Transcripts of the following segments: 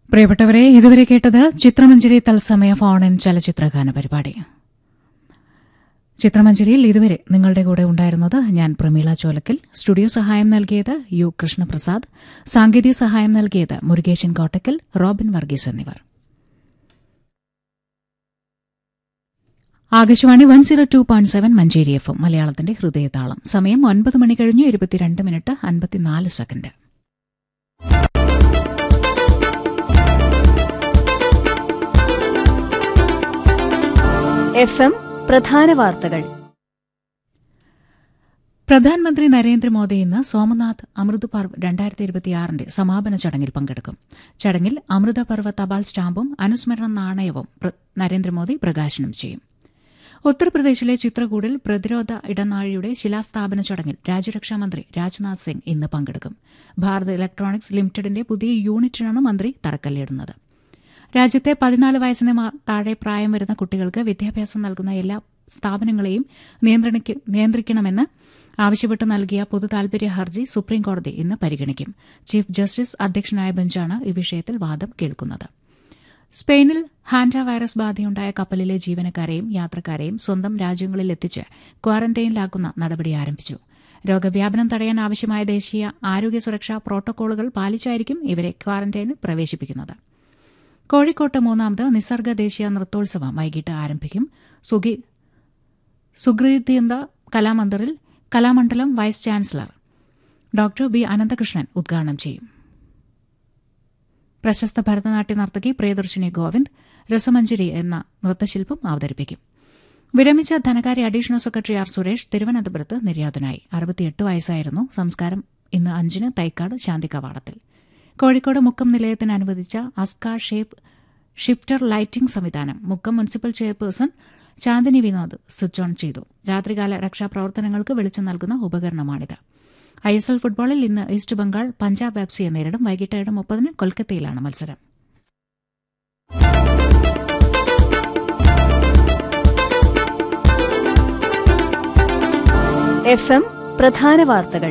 പ്രിയപ്പെട്ടവരെ ഇതുവരെ കേട്ടത് ചിത്രമഞ്ജരി തത്സമയ ഫോൺ ഇൻ ചലച്ചിത്രഗാന പരിപാടി ചിത്രമഞ്ജരിയിൽ ഇതുവരെ നിങ്ങളുടെ കൂടെ ഉണ്ടായിരുന്നത് ഞാൻ പ്രമീള ചോലക്കൽ സ്റ്റുഡിയോ സഹായം നൽകിയത് യു കൃഷ്ണപ്രസാദ് സാങ്കേതിക സഹായം നൽകിയത് മുരുകേശൻ കോട്ടക്കൽ റോബിൻ വർഗീസ് എന്നിവർ Akashvani one zero two point seven Manjeri F M മലയാളത്തിന്റെ ഹൃദയതാളം സമയം ഒൻപത് മണി കഴിഞ്ഞ് ഇരുപത്തിരണ്ട് മിനിറ്റ് അൻപത്തിനാല് സെക്കൻഡ് എഫ് എം പ്രധാന വാർത്തകൾ പ്രധാനമന്ത്രി നരേന്ദ്രമോദി ഇന്ന് സോമനാഥ് അമൃത് പർവ് രണ്ടായിരത്തി ഇരുപത്തിയാറിന്റെ സമാപന ചടങ്ങിൽ പങ്കെടുക്കും ചടങ്ങിൽ അമൃത പർവ്വ തപാൽ സ്റ്റാമ്പും അനുസ്മരണ നാണയവും പ്ര- നരേന്ദ്രമോദി പ്രകാശനം ചെയ്യും ഉത്തർപ്രദേശിലെ ചിത്രകൂടിൽ പ്രതിരോധ ഇടനാഴിയുടെ ശിലാസ്ഥാപന ചടങ്ങിൽ രാജ്യരക്ഷാമന്ത്രി രാജ്നാഥ് സിംഗ് ഇന്ന് പങ്കെടുക്കും ഭാരത് ഇലക്ട്രോണിക്സ് ലിമിറ്റഡിന്റെ പുതിയ യൂണിറ്റിനാണ് മന്ത്രി തറക്കല്ലിടുന്നത് രാജ്യത്തെ പതിനാല് വയസ്സിന് മാ- താഴെ പ്രായം വരുന്ന കുട്ടികൾക്ക് വിദ്യാഭ്യാസം നൽകുന്ന എല്ലാ സ്ഥാപനങ്ങളെയും നിയന്ത്രണിക്ക- നിയന്ത്രിക്കണമെന്ന് ആവശ്യപ്പെട്ട് നൽകിയ പൊതു താൽപര്യ ഹർജി സുപ്രീംകോടതി ഇന്ന് പരിഗണിക്കും ചീഫ് ജസ്റ്റിസ് അധ്യക്ഷനായ ബെഞ്ചാണ് ഈ വിഷയത്തിൽ വാദം കേൾക്കുന്നത് സ്പെയിനിൽ ഹാൻഡ വൈറസ് ബാധയുണ്ടായ കപ്പലിലെ ജീവനക്കാരെയും യാത്രക്കാരെയും സ്വന്തം രാജ്യങ്ങളിൽ എത്തിച്ച് ക്വാറന്റൈനിലാക്കുന്ന നടപടി ആരംഭിച്ചു രോഗവ്യാപനം തടയാൻ ആവശ്യമായ ദേശീയ ആരോഗ്യ സുരക്ഷാ പ്രോട്ടോക്കോളുകൾ പാലിച്ചായിരിക്കും ഇവരെ ക്വാറന്റൈനിൽ പ്രവേശിപ്പിക്കുന്നത് കോഴിക്കോട്ട് മൂന്നാമത് നിസർഗ ദേശീയ നൃത്തോത്സവം വൈകിട്ട് ആരംഭിക്കും സുഗി സുഗ്രീതിയന്ത കലാമന്ദിറിൽ Kalamandalam vice chancellor doctor B Ananthakrishnan ഉദ്ഘാടനം ചെയ്യും പ്രശസ്ത ഭരതനാട്യ നർത്തകി പ്രിയദർശിനി ഗോവിന്ദ് രസമഞ്ജരി എന്ന നൃത്തശില്പം അവതരിപ്പിക്കും വിരമിച്ച ധനകാര്യ അഡീഷണൽ സെക്രട്ടറി ആർ സുരേഷ് തിരുവനന്തപുരത്ത് നിര്യാതനായി അറുപത്തിയെട്ട് വയസ്സായിരുന്നു സംസ്കാരം ഇന്ന് അഞ്ചിന് തൈക്കാട് ശാന്തി കവാടത്തിൽ കോഴിക്കോട് മുക്കം നിലയത്തിന് അനുവദിച്ച അസ്കാർ ഷേപ്പ് ഷിഫ്റ്റർ ലൈറ്റിംഗ് സംവിധാനം Mukkam municipal chairperson Chandini Vinod switch on ചെയ്തു രാത്രികാല രക്ഷാപ്രവർത്തനങ്ങൾക്ക് വെളിച്ചം നൽകുന്ന ഉപകരണമാണിത് ഐ എസ് എൽ ഫുട്ബോളിൽ ഇന്ന് ഈസ്റ്റ് ബംഗാൾ പഞ്ചാബ് എഫ് സിയെ നേരിടും വൈകിട്ട് ഏഴ് മുപ്പതിന് കൊൽക്കത്തയിലാണ് മത്സരം എഫ് എം പ്രധാന വാർത്തകൾ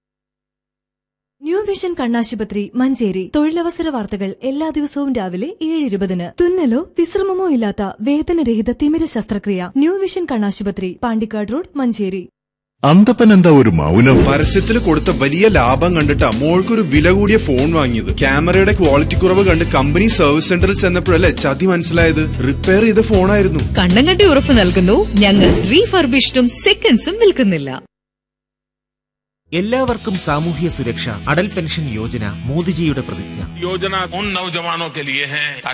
ന്യൂ വിഷൻ കണ്ണാശുപത്രി മഞ്ചേരി തൊഴിലവസര വാർത്തകൾ എല്ലാ ദിവസവും രാവിലെ ഏഴ് ഇരുപതിന് തുന്നലോ വിശ്രമമോ ഇല്ലാത്ത വേദനരഹിത തിമിര ശസ്ത്രക്രിയ ന്യൂ വിഷൻ കണ്ണാശുപത്രി പാണ്ടിക്കാട് റോഡ് മഞ്ചേരി അന്തപ്പൻ എന്താ ഒരു മൗനം പരസ്യത്തിൽ കൊടുത്ത വലിയ ലാഭം കണ്ടിട്ടാ മോൾക്കൊരു വില കൂടിയ ഫോൺ വാങ്ങിയത് ക്യാമറയുടെ ക്വാളിറ്റി കുറവ് കണ്ട് കമ്പനി സർവീസ് സെന്ററിൽ ചെന്നപ്പോഴല്ലേ ചതി മനസ്സിലായത് റിപ്പയർ ചെയ്ത ഫോണായിരുന്നു കണ്ണം കണ്ടി ഉറപ്പ് നൽകുന്നു ഞങ്ങൾ റീഫർബിഷ്ഡും സെക്കൻഡ്സും വിൽക്കുന്നില്ല എല്ലാവർക്കും സാമൂഹ്യ സുരക്ഷ അടൽ പെൻഷൻ യോജന മോദിജിയുടെ പ്രതിജ്ഞ योजना उन नौजवानों के लिए है ताकि